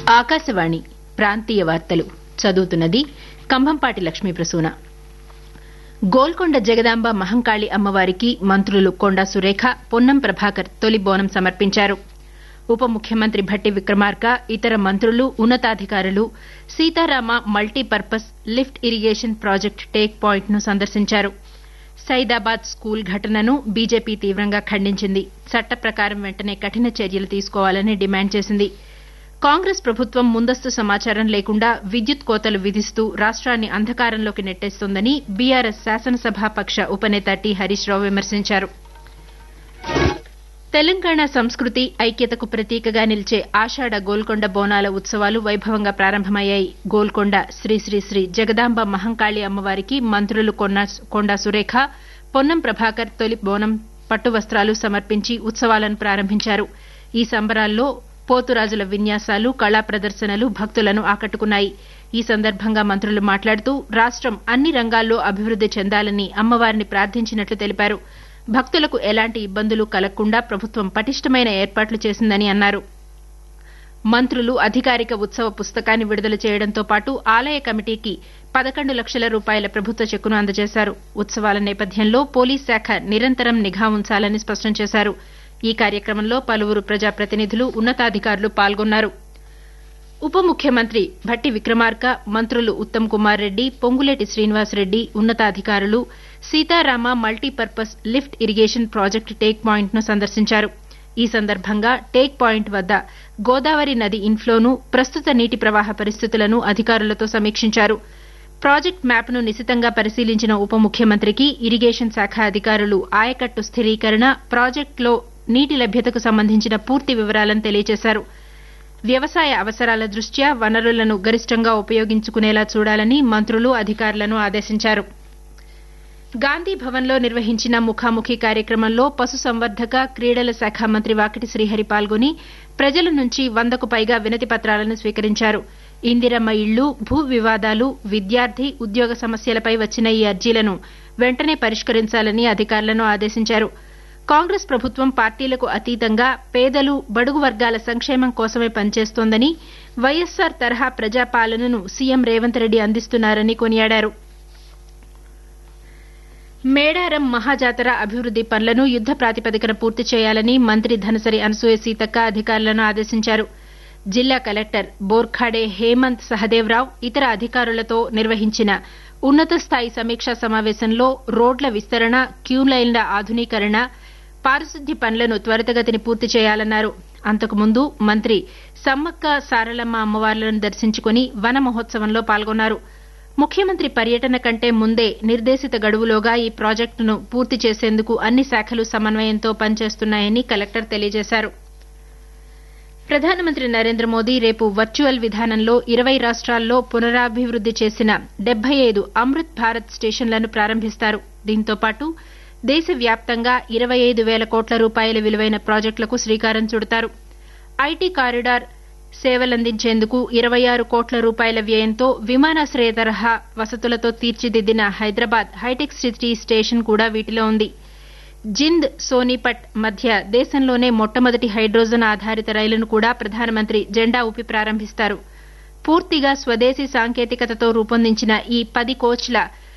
ఆకాశవాణి ప్రాంతీయ వార్తలు చదువుతున్నది కంభంపాటి లక్ష్మీ ప్రసూన గోల్కొండ జగదాంబ మహంకాళి అమ్మవారికి మంత్రులు కొండా సురేఖ పొన్నం ప్రభాకర్ తొలి బోనం సమర్పించారు ఉప ముఖ్యమంత్రి భట్టి విక్రమార్క ఇతర మంత్రులు ఉన్నతాధికారులు Sitarama multipurpose lift irrigation project take point ను సందర్శించారు సైదాబాద్ స్కూల్ ఘటనను బీజేపీ తీవ్రంగా ఖండించింది చట్ట ప్రకారం వెంటనే కఠిన చర్యలు తీసుకోవాలని డిమాండ్ చేసింది కాంగ్రెస్ ప్రభుత్వం ముందస్తు సమాచారం లేకుండా విద్యుత్ కోతలు విధిస్తూ రాష్ట్రాన్ని అంధకారంలోకి నెట్టేస్తోందని బీఆర్ఎస్ శాసనసభాపక్ష ఉపనేత టి హరీష్ రావు విమర్శించారు తెలంగాణ సంస్కృతి ఐక్యతకు ప్రతీకగా నిలిచే ఆషాఢ గోల్కొండ బోనాల ఉత్సవాలు వైభవంగా ప్రారంభమయ్యాయి గోల్కొండ శ్రీ శ్రీ శ్రీ జగదాంబ మహంకాళి అమ్మవారికి మంత్రులు కొండా సురేఖ పొన్నం ప్రభాకర్ తొలి బోనం పట్టు వస్త్రాలు సమర్పించి ఉత్సవాలను ప్రారంభించారు ఈ సంబరాల్లో పోతురాజుల విన్యాసాలు కళా ప్రదర్శనలు భక్తులను ఆకట్టుకున్నాయి ఈ సందర్భంగా మంత్రులు మాట్లాడుతూ రాష్టం అన్ని రంగాల్లో అభివృద్ది చెందాలని అమ్మవారిని ప్రార్థించినట్లు తెలిపారు భక్తులకు ఎలాంటి ఇబ్బందులు కలగకుండా ప్రభుత్వం పటిష్టమైన ఏర్పాట్లు చేసిందని అన్నారు మంత్రులు అధికారిక ఉత్సవ పుస్తకాన్ని విడుదల చేయడంతో పాటు ఆలయ కమిటీకి పదకొండు లక్షల రూపాయల ప్రభుత్వ చెక్కును అందజేశారు ఉత్సవాల నేపథ్యంలో పోలీస్ శాఖ నిరంతరం నిఘా ఉంచాలని స్పష్టం చేశారు ఈ కార్యక్రమంలో పలువురు ప్రజాప్రతినిధులు ఉన్నతాధికారులు పాల్గొన్నారు ఉప ముఖ్యమంత్రి భట్టి విక్రమార్క మంత్రులు ఉత్తమ్ కుమార్ రెడ్డి పొంగులేటి శ్రీనివాసరెడ్డి ఉన్నతాధికారులు Sitarama multipurpose lift irrigation project take point ను సందర్శించారు ఈ సందర్భంగా టేక్ పాయింట్ వద్ద గోదావరి నది ఇన్ఫ్లోను ప్రస్తుత నీటి ప్రవాహ పరిస్థితులను అధికారులతో సమీక్షించారు ప్రాజెక్టు మ్యాప్ను నిశితంగా పరిశీలించిన ఉప ముఖ్యమంత్రికి ఇరిగేషన్ శాఖ అధికారులు ఆయకట్టు స్థిరీకరణ ప్రాజెక్టులో నీటి లభ్యతకు సంబంధించిన పూర్తి వివరాలను తెలియజేశారు వ్యవసాయ అవసరాల దృష్ట్యా వనరులను గరిష్టంగా ఉపయోగించుకునేలా చూడాలని మంత్రులు అధికారులను ఆదేశించారు గాంధీ భవన్లో నిర్వహించిన ముఖాముఖి కార్యక్రమంలో పశుసంవర్ధక క్రీడల శాఖ మంత్రి వాకిటి శ్రీహరి పాల్గొని ప్రజల నుంచి వందకు పైగా వినతి పత్రాలను స్వీకరించారు ఇందిరమ్మ ఇళ్లు భూ వివాదాలు విద్యార్థి ఉద్యోగ సమస్యలపై వచ్చిన ఈ అర్జీలను వెంటనే పరిష్కరించాలని అధికారులను ఆదేశించారు కాంగ్రెస్ ప్రభుత్వం పార్టీలకు అతీతంగా పేదలు బడుగు వర్గాల సంక్షేమం కోసమే పనిచేస్తోందని వైఎస్సార్ తరహా ప్రజాపాలనను సీఎం రేవంత్ రెడ్డి అందిస్తున్నారని కొనియాడారు మేడారం మహాజాతర అభివృద్ది పనులను యుద్ద ప్రాతిపదికన పూర్తి చేయాలని మంత్రి ధనసరి అనసూయ సీతక్క అధికారులను ఆదేశించారు జిల్లా కలెక్టర్ బోర్ఖాడే హేమంత్ సహదేవరావు ఇతర అధికారులతో నిర్వహించిన ఉన్నత స్థాయి సమీక్షా సమావేశంలో రోడ్ల విస్తరణ క్యూలైన్ల ఆధునీకరణ పారిశుద్ధ్య పనులను త్వరితగతిని పూర్తి చేయాలన్నారు అంతకుముందు మంత్రి సమ్మక్క సారలమ్మ అమ్మవార్లను దర్శించుకుని వన మహోత్సవంలో పాల్గొన్నారు ముఖ్యమంత్రి పర్యటన కంటే ముందే నిర్దేశిత గడువులోగా ఈ ప్రాజెక్టును పూర్తి చేసేందుకు అన్ని శాఖలు సమన్వయంతో పనిచేస్తున్నాయని కలెక్టర్ తెలియజేశారు ప్రధానమంత్రి నరేంద్ర మోదీ రేపు వర్చువల్ విధానంలో ఇరవై రాష్ట్రాల్లో పునరాభివృద్ది చేసిన డెబ్బై ఐదు అమృత్ భారత్ స్టేషన్లను ప్రారంభిస్తారు దీంతో పాటు దేశవ్యాప్తంగా ఇరవై ఐదు వేల కోట్ల రూపాయల విలువైన ప్రాజెక్టులకు శ్రీకారం చుడతారు ఐటీ కారిడార్ సేవలందించేందుకు ఇరవై ఆరు కోట్ల రూపాయల వ్యయంతో విమానాశ్రయ తరహా వసతులతో తీర్చిదిద్దిన హైదరాబాద్ హైటెక్ సిటీ స్టేషన్ కూడా వీటిలో ఉంది జింద్ సోనీపట్ మధ్య దేశంలోనే మొట్టమొదటి హైడ్రోజన్ ఆధారిత రైలును కూడా ప్రధానమంత్రి జెండా ఊపి ప్రారంభిస్తారు పూర్తిగా స్వదేశీ సాంకేతికతతో రూపొందించిన ఈ పది కోచ్ల